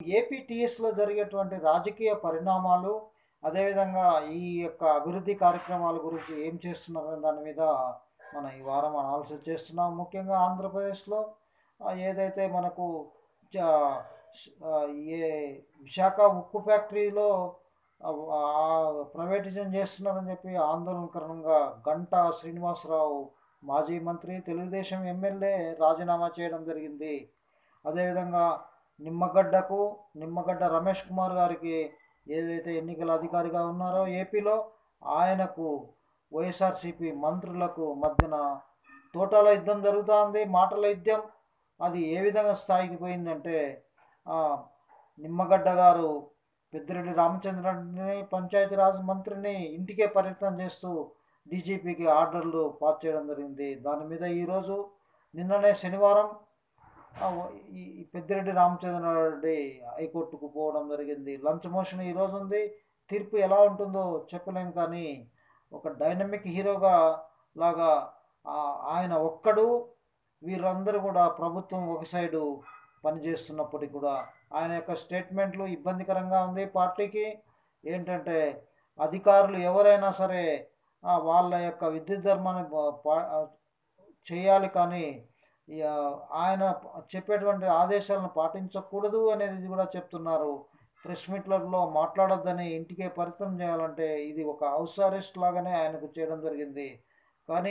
ఏపీటీఎస్లో జరిగేటువంటి రాజకీయ పరిణామాలు అదేవిధంగా ఈ యొక్క అభివృద్ధి కార్యక్రమాల గురించి ఏం చేస్తున్నారనే దాని మీద మనం ఈ వారం అనాలిసిస్ చేస్తున్నాం ముఖ్యంగా ఆంధ్రప్రదేశ్లో ఆ, ఏదైతే మనకు చ- స్- ఆ, ఏ విశాఖ ఉక్కు ఫ్యాక్టరీలో ఆ, ఆ, ప్రైవేటిజం చేస్తున్నారని చెప్పి ఆందోళనకరంగా గంటా శ్రీనివాసరావు మాజీ మంత్రి తెలుగుదేశం ఎమ్మెల్యే రాజీనామా చేయడం జరిగింది అదేవిధంగా నిమ్మగడ్డకు నిమ్మగడ్డ రమేష్ కుమార్ గారికి ఏదైతే ఎన్నికల అధికారిగా ఉన్నారో ఏపీలో ఆయనకు వైఎస్ఆర్సీపీ మంత్రులకు మధ్యన తోటల యుద్ధం జరుగుతోంది మాటల యుద్ధం అది ఏ విధంగా స్థాయికి పోయిందంటే ఆ, నిమ్మగడ్డ గారు పెద్దిరెడ్డి రామచంద్రని పంచాయతీరాజ్ మంత్రిని ఇంటికే పరిమితం చేస్తూ డీజీపీకి ఆర్డర్లు పాస్ చేయడం జరిగింది దాని మీద ఈరోజు నిన్ననే శనివారం ఆ, ఈ ఈ పెద్దిరెడ్డి రామచంద్రారెడ్డి హైకోర్టుకు పోవడం జరిగింది లంచ్ మోషన్ ఈరోజు ఉంది తీర్పు ఎలా ఉంటుందో చెప్పలేం కానీ ఒక డైనమిక్ హీరోగా లాగా ఆ, ఆయన ఒక్కడు వీరందరూ కూడా ప్రభుత్వం ఒక సైడు పనిచేస్తున్నప్పటికీ కూడా ఆయన యొక్క స్టేట్మెంట్లు ఇబ్బందికరంగా ఉంది పార్టీకి ఏంటంటే అధికారులు ఎవరైనా సరే ఆ, వాళ్ళ యొక్క విద్యుత్ ధర్మాన్ని పా- పా- చేయాలి కానీ ఈ, ఆ, ఆయన చెప్పేటువంటి ఆదేశాలను పాటించకూడదు అనేది కూడా చెప్తున్నారు ప్రెస్ మీట్లలో మాట్లాడొద్దని ఇంటికే పరితం చేయాలంటే ఇది ఒక హౌస్ అరెస్ట్ లాగానే ఆయనకు చేయడం జరిగింది కానీ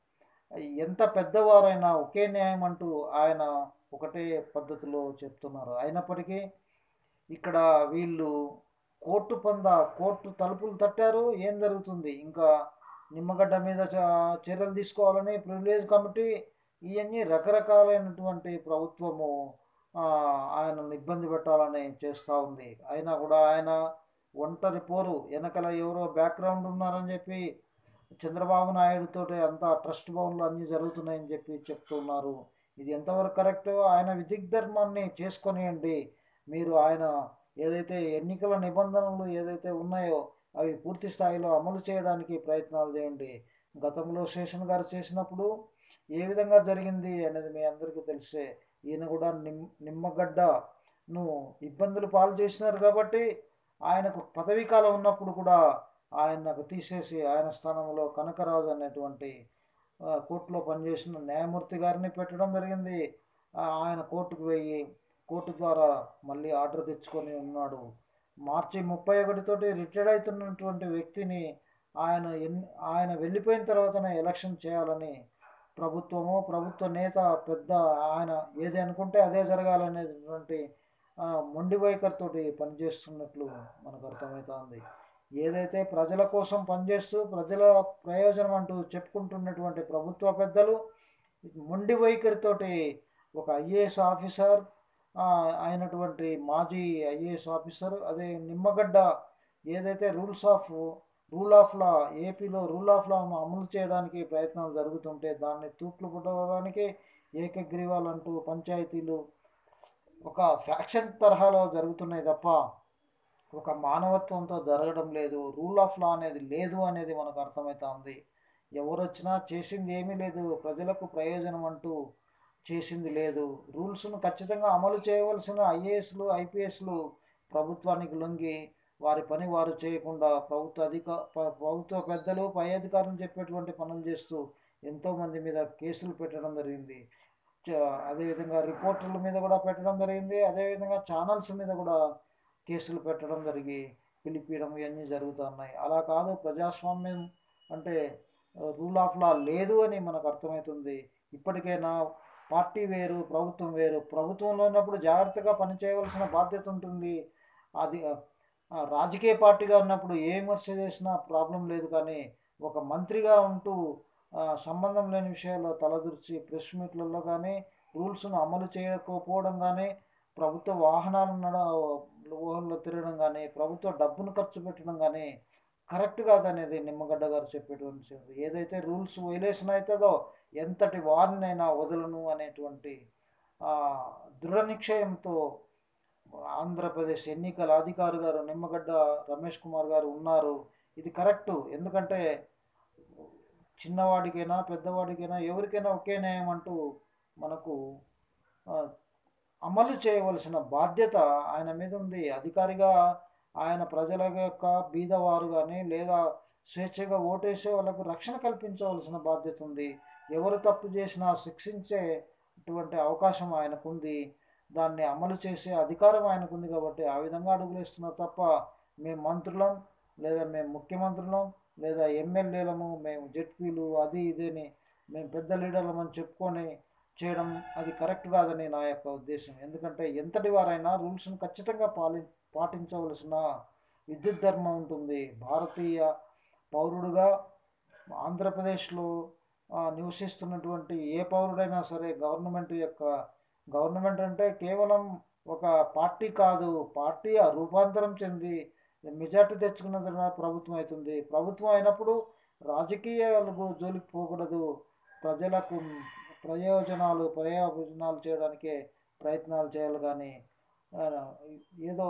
ఎంత పెద్దవారైనా ఒకే న్యాయం అంటూ ఆయన ఒకటే పద్ధతిలో చెప్తున్నారు అయినప్పటికీ ఇక్కడ వీళ్ళు కోర్టు పంద కోర్టు తలుపులు తట్టారు ఏం జరుగుతుంది ఇంకా నిమ్మగడ్డ మీద చ- చర్యలు తీసుకోవాలని ప్రివిలేజ్ కమిటీ ఇవన్నీ రకరకాలైనటువంటి ప్రభుత్వము ఆ, ఆయనను ఇబ్బంది పెట్టాలని చేస్తూ ఉంది అయినా కూడా ఆయన ఒంటరి పోరు వెనకల ఎవరో బ్యాక్గ్రౌండ్ ఉన్నారని చెప్పి చంద్రబాబు నాయుడుతో అంతా ట్రస్ట్ భవన్లు అన్నీ జరుగుతున్నాయని చెప్పి చెప్తున్నారు ఇది ఎంతవరకు కరెక్ట్ ఆయన విధిక్ ధర్మాన్ని చేసుకొనియండి మీరు ఆయన ఏదైతే ఎన్నికల నిబంధనలు ఏదైతే ఉన్నాయో అవి పూర్తి స్థాయిలో అమలు చేయడానికి ప్రయత్నాలు చేయండి గతంలో శేషన్ గారు చేసినప్పుడు ఏ విధంగా జరిగింది అనేది మీ అందరికీ తెలిసే ఈయన కూడా నిమ్ నిమ్మగడ్డను ఇబ్బందులు పాలు చేసినారు కాబట్టి ఆయనకు పదవీ కాలం ఉన్నప్పుడు కూడా ఆయనకు తీసేసి ఆయన స్థానంలో కనకరాజు అనేటువంటి ఆ, కోర్టులో పనిచేసిన న్యాయమూర్తి గారిని పెట్టడం జరిగింది ఆ, ఆయన కోర్టుకు పోయి కోర్టు ద్వారా మళ్ళీ ఆర్డర్ తెచ్చుకొని ఉన్నాడు మార్చి ముప్పై ఒకటితోటి రిటైర్డ్ అవుతున్నటువంటి వ్యక్తిని ఆయన ఎన్ ఆయన వెళ్ళిపోయిన తర్వాతనే ఎలక్షన్ చేయాలని ప్రభుత్వము ప్రభుత్వ నేత పెద్ద ఆయన ఏది అనుకుంటే అదే జరగాలనేటువంటి ఆ, మొండి వైఖరితోటి పనిచేస్తున్నట్లు మనకు అర్థమవుతోంది ఏదైతే ప్రజల కోసం పనిచేస్తూ ప్రజల ప్రయోజనం అంటూ చెప్పుకుంటున్నటువంటి ప్రభుత్వ పెద్దలు మొండి వైఖరితోటి ఒక ఐఏఎస్ ఆఫీసర్ ఆ, అయినటువంటి మాజీ ఐఏఎస్ ఆఫీసర్ అదే నిమ్మగడ్డ ఏదైతే rules of rule of law ఏపీలో రూల్ ఆఫ్ లా అమలు చేయడానికి ప్రయత్నాలు జరుగుతుంటే దాన్ని తూట్లు పుట్టడానికి ఏకగ్రీవాలు అంటూ పంచాయతీలు ఒక ఫ్యాక్షన్ తరహాలో జరుగుతున్నాయి తప్ప ఒక మానవత్వంతో జరగడం లేదు రూల్ ఆఫ్ లా అనేది లేదు అనేది మనకు అర్థమవుతుంది ఎవరు వచ్చినా చేసింది ఏమీ లేదు ప్రజలకు ప్రయోజనం అంటూ చేసింది లేదు రూల్స్ను ఖచ్చితంగా అమలు చేయవలసిన ఐఏఎస్లు ఐపీఎస్లు ప్రభుత్వానికి లొంగి వారి పని వారు చేయకుండా ప్రభుత్వ అధిక ప- ప్రభుత్వ పెద్దలు పై అధికారులు చెప్పేటువంటి పనులు చేస్తూ ఎంతోమంది మీద కేసులు పెట్టడం జరిగింది చ- అదేవిధంగా రిపోర్టర్ల మీద కూడా పెట్టడం జరిగింది అదేవిధంగా ఛానల్స్ మీద కూడా కేసులు పెట్టడం జరిగి పిలిపియడం ఇవన్నీ జరుగుతున్నాయి అలా కాదు ప్రజాస్వామ్యం అంటే రూల్ ఆఫ్ లా లేదు అని మనకు అర్థమవుతుంది ఇప్పటికైనా పార్టీ వేరు ప్రభుత్వం వేరు ప్రభుత్వంలో ఉన్నప్పుడు జాగ్రత్తగా పనిచేయవలసిన బాధ్యత ఉంటుంది అది ఆ, రాజకీయ పార్టీగా ఉన్నప్పుడు ఏ విమర్శ చేసినా ప్రాబ్లం లేదు కానీ ఒక మంత్రిగా ఉంటూ ఆ, సంబంధం లేని విషయాల్లో తలదూర్చి ప్రెస్ మీట్లలో కానీ రూల్స్ను అమలు చేయకపోవడం కానీ ప్రభుత్వ వాహనాలు నడ ఊహల్లో తిరగడం కానీ ప్రభుత్వ డబ్బును ఖర్చు పెట్టడం కానీ కరెక్ట్ కాదనేది నిమ్మగడ్డ గారు చెప్పేటువంటి విషయం. ఏదైతే రూల్స్ వైలేషన్ అవుతుందో ఎంతటి వారినైనా వదలను అనేటువంటి ఆ, దృఢ నిశ్చయంతో ఆంధ్రప్రదేశ్ ఎన్నికల అధికారి గారు నిమ్మగడ్డ రమేష్ కుమార్ గారు ఉన్నారు ఇది కరెక్టు ఎందుకంటే చిన్నవాడికైనా పెద్దవాడికైనా ఎవరికైనా ఒకే న్యాయం అంటూ మనకు ఆ, అమలు చేయవలసిన బాధ్యత ఆయన మీద ఉంది అధికారిగా ఆయన ప్రజల యొక్క బీదవారు కానీ లేదా స్వేచ్ఛగా ఓటేసే వాళ్ళకు రక్షణ కల్పించవలసిన బాధ్యత ఉంది ఎవరు తప్పు చేసినా శిక్షించేటువంటి అవకాశం ఆయనకుంది దాన్ని అమలు చేసే అధికారం ఆయనకుంది కాబట్టి ఆ విధంగా అడుగులేస్తున్నారు తప్ప మేము మంత్రులం లేదా మేము ముఖ్యమంత్రులం లేదా ఎమ్మెల్యేలము మేము జెడ్పీలు అది ఇదని మేము పెద్ద లీడర్లం అని చెప్పుకొని చేయడం అది కరెక్ట్ కాదని నా యొక్క ఉద్దేశం ఎందుకంటే ఎంతటి వారైనా రూల్స్ను ఖచ్చితంగా పాలి పాటించవలసిన విద్యుత్ ధర్మం ఉంటుంది భారతీయ పౌరుడుగా ఆంధ్రప్రదేశ్లో ఆ, నివసిస్తున్నటువంటి ఏ పౌరుడైనా సరే గవర్నమెంట్ యొక్క గవర్నమెంట్ అంటే కేవలం ఒక పార్టీ కాదు పార్టీ ఆ రూపాంతరం చెంది మెజార్టీ తెచ్చుకున్న తర్వాత ప్రభుత్వం అవుతుంది ప్రభుత్వం అయినప్పుడు రాజకీయాలకు జోలికి పోకూడదు ప్రజలకు ప్రయోజనాలు ప్రయోజనాలు చేయడానికే ప్రయత్నాలు చేయాలి కానీ ఆ, ఏదో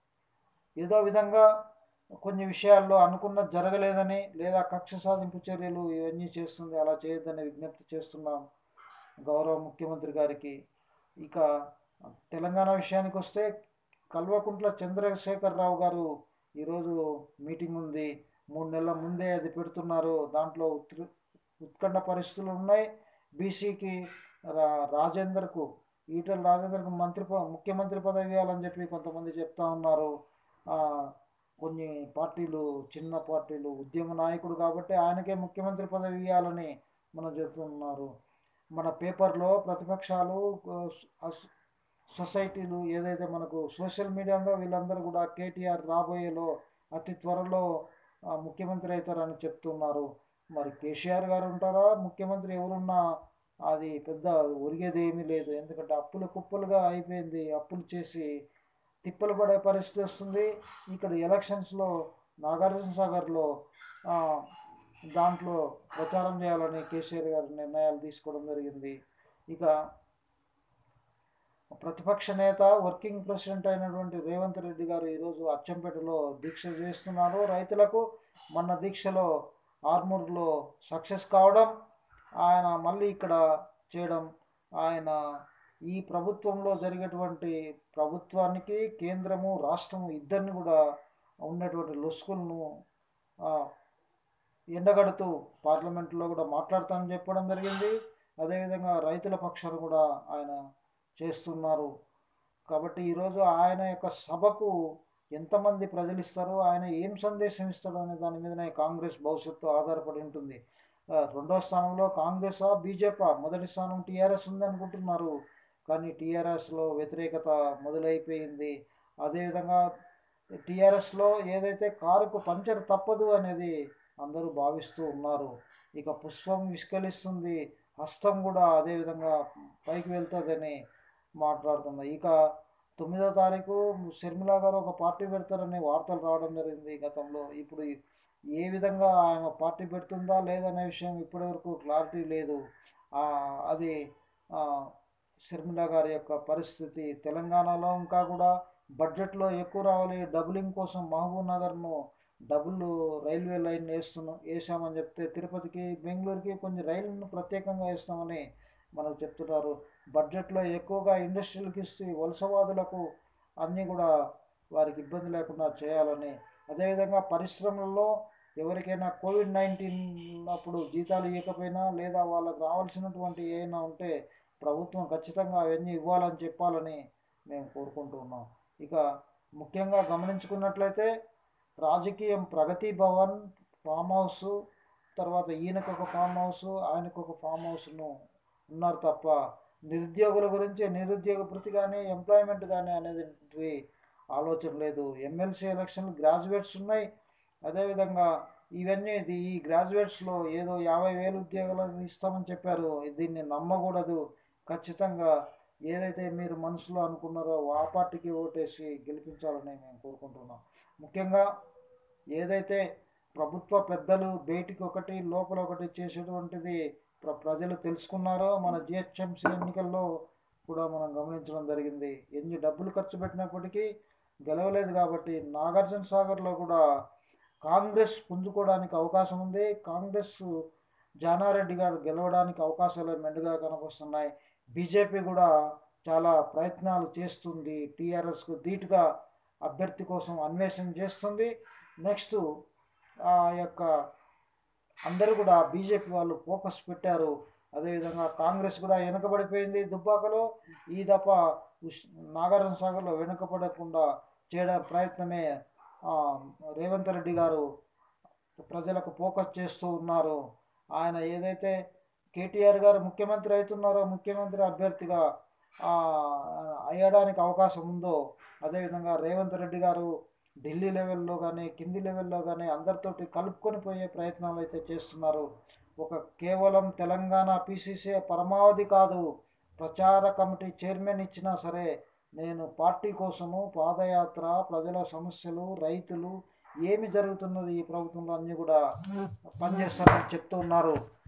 ఏదో విధంగా కొన్ని విషయాల్లో అనుకున్నది జరగలేదని లేదా కక్ష సాధింపు చర్యలు ఇవన్నీ చేస్తుంది అలా చేయొద్దని విజ్ఞప్తి చేస్తున్నాం గౌరవ ముఖ్యమంత్రి గారికి ఇక తెలంగాణ విషయానికి వస్తే కల్వకుంట్ల చంద్రశేఖరరావు గారు ఈరోజు మీటింగ్ ఉంది మూడు నెలల ముందే అది పెడుతున్నారు దాంట్లో ఉత్రి ఉత్కంఠ పరిస్థితులు ఉన్నాయి బీసీకి రా రాజేందర్కు ఈటల రాజేందర్కు మంత్రి ప- ముఖ్యమంత్రి పదవి ఇవ్వాలని చెప్పి కొంతమంది చెప్తా ఉన్నారు ఆ, కొన్ని పార్టీలు చిన్న పార్టీలు ఉద్యమ నాయకుడు కాబట్టి ఆయనకే ముఖ్యమంత్రి పదవి ఇవ్వాలని మనం చెప్తున్నారు మన పేపర్లో ప్రతిపక్షాలు ఆ, అస్- సొసైటీలు ఏదైతే మనకు సోషల్ మీడియాలో వీళ్ళందరూ కూడా కేటీఆర్ రాబోయేలో అతి త్వరలో ఆ, ముఖ్యమంత్రి అవుతారని చెప్తున్నారు మరి కేసీఆర్ గారు ఉంటారా ముఖ్యమంత్రి ఎవరున్నా అది పెద్ద ఒరిగేది ఏమీ లేదు ఎందుకంటే అప్పులు కుప్పలుగా అయిపోయింది అప్పులు చేసి తిప్పలు పడే పరిస్థితి వస్తుంది ఇక్కడ ఎలక్షన్స్లో నాగార్జున సాగర్లో ఆ, దాంట్లో ప్రచారం చేయాలని కేసీఆర్ గారు నిర్ణయాలు తీసుకోవడం జరిగింది ఇక ప్రతిపక్ష నేత వర్కింగ్ ప్రెసిడెంట్ అయినటువంటి రేవంత్ రెడ్డి గారు ఈరోజు అచ్చంపేటలో దీక్ష చేస్తున్నారు రైతులకు మొన్న దీక్షలో ఆర్మూర్లో సక్సెస్ కావడం ఆయన మళ్ళీ ఇక్కడ చేయడం ఆయన ఈ ప్రభుత్వంలో జరిగేటువంటి ప్రభుత్వానికి కేంద్రము రాష్ట్రము ఇద్దరిని కూడా ఉన్నటువంటి లొసుకులను ఆ, ఎండగడుతూ పార్లమెంట్లో కూడా మాట్లాడతానని చెప్పడం జరిగింది అదేవిధంగా రైతుల పక్షాన కూడా ఆయన చేస్తున్నారు కాబట్టి ఈరోజు ఆయన యొక్క సభకు ఎంతమంది ప్రజలు ఇస్తారో ఆయన ఏం సందేశం ఇస్తాడో అనే దాని మీదనే కాంగ్రెస్ భవిష్యత్తు ఆధారపడి ఉంటుంది ఆ, రెండో స్థానంలో కాంగ్రెసా బీజేపీ మొదటి స్థానం టీఆర్ఎస్ ఉందనుకుంటున్నారు కానీ టీఆర్ఎస్లో వ్యతిరేకత మొదలైపోయింది అదేవిధంగా టీఆర్ఎస్లో ఏదైతే కారుకు పంచర్ తప్పదు అనేది అందరూ భావిస్తూ ఉన్నారు ఇక పుష్పం విష్కలిస్తుంది హస్తం కూడా అదేవిధంగా పైకి వెళ్తుందని మాట్లాడుతున్నారు ఇక తొమ్మిదో తారీఖు షర్మిల గారు ఒక పార్టీ పెడతారని వార్తలు రావడం జరిగింది గతంలో ఇప్పుడు ఏ విధంగా ఆమె పార్టీ పెడుతుందా లేదనే విషయం ఇప్పటివరకు క్లారిటీ లేదు ఆ, అది ఆ, షర్మిల గారి యొక్క పరిస్థితి తెలంగాణలో ఇంకా కూడా బడ్జెట్లో ఎక్కువ రావాలి డబులింగ్ కోసం మహబూబ్ నగర్ను డబుల్ రైల్వే లైన్ వేస్తున్నాం వేసామని చెప్తే తిరుపతికి బెంగళూరుకి కొన్ని రైళ్లను ప్రత్యేకంగా వేస్తామని మనకు చెప్తున్నారు బడ్జెట్లో ఎక్కువగా ఇండస్ట్రీలకు ఇస్తూ ఈ వలసవాదులకు అన్నీ కూడా వారికి ఇబ్బంది లేకుండా చేయాలని అదేవిధంగా పరిశ్రమలలో ఎవరికైనా కోవిడ్ నైన్టీన్ అప్పుడు జీతాలు ఇవ్వకపోయినా లేదా వాళ్ళకి రావాల్సినటువంటి ఏమైనా ఉంటే ప్రభుత్వం ఖచ్చితంగా అవన్నీ ఇవ్వాలని చెప్పాలని మేము కోరుకుంటున్నాం ఇక ముఖ్యంగా గమనించుకున్నట్లయితే రాజకీయం ప్రగతి భవన్ ఫామ్ హౌస్ తర్వాత ఈయనకు ఒక ఫామ్ హౌస్ ఆయనకు ఒక ఫామ్ హౌస్ను ఉన్నారు తప్ప నిరుద్యోగుల గురించి నిరుద్యోగ భృతి కానీ ఎంప్లాయ్మెంట్ కానీ అనేది ఆలోచన లేదు ఎమ్మెల్సీ ఎలక్షన్ గ్రాడ్యుయేట్స్ ఉన్నాయి అదేవిధంగా ఇవన్నీ ఇది ఈ గ్రాడ్యుయేట్స్లో ఏదో యాభై వేలు ఉద్యోగాలు ఇస్తామని చెప్పారు దీన్ని నమ్మకూడదు ఖచ్చితంగా ఏదైతే మీరు మనసులో అనుకున్నారో ఆ పార్టీకి ఓటేసి గెలిపించాలని మేము కోరుకుంటున్నాం ముఖ్యంగా ఏదైతే ప్రభుత్వ పెద్దలు బయటికి ఒకటి లోపల ఒకటి చేసేటువంటిది ప్ర ప్రజలు తెలుసుకున్నారో మన జిహెచ్ఎంసీ ఎన్నికల్లో కూడా మనం గమనించడం జరిగింది ఎన్ని డబ్బులు ఖర్చు పెట్టినప్పటికీ గెలవలేదు కాబట్టి నాగార్జున సాగర్లో కూడా కాంగ్రెస్ పుంజుకోవడానికి అవకాశం ఉంది కాంగ్రెస్ జానారెడ్డి గారు గెలవడానికి అవకాశాలు మెండుగా కనిపిస్తున్నాయి బీజేపీ కూడా చాలా ప్రయత్నాలు చేస్తుంది టీఆర్ఎస్కు ధీటుగా అభ్యర్థి కోసం అన్వేషణ చేస్తుంది నెక్స్ట్ ఆ యొక్క అందరూ కూడా బీజేపీ వాళ్ళు ఫోకస్ పెట్టారు అదేవిధంగా కాంగ్రెస్ కూడా వెనుకబడిపోయింది దుబ్బాకలో ఈ దఫ ఉష్ నాగార్జున సాగర్లో వెనుకబడకుండా చేయడం ప్రయత్నమే ఆ, రేవంత్ రెడ్డి గారు ప్రజలకు ఫోకస్ చేస్తూ ఉన్నారు ఆయన ఏదైతే కేటీఆర్ గారు ముఖ్యమంత్రి అవుతున్నారో ముఖ్యమంత్రి అభ్యర్థిగా ఆ, అయ్యడానికి అవకాశం ఉందో అదేవిధంగా రేవంత్ రెడ్డి గారు ఢిల్లీ లెవెల్లో కానీ కింది లెవెల్లో కానీ అందరితోటి కలుపుకొని పోయే ప్రయత్నాలు అయితే చేస్తున్నారు ఒక కేవలం తెలంగాణ పీసీసీ పరమావధి కాదు ప్రచార కమిటీ చైర్మన్ ఇచ్చినా సరే నేను పార్టీ కోసము పాదయాత్ర ప్రజల సమస్యలు రైతులు ఏమి జరుగుతున్నది ఈ ప్రభుత్వంలో అన్నీ కూడా పనిచేస్తారని చెప్తూ ఉన్నారు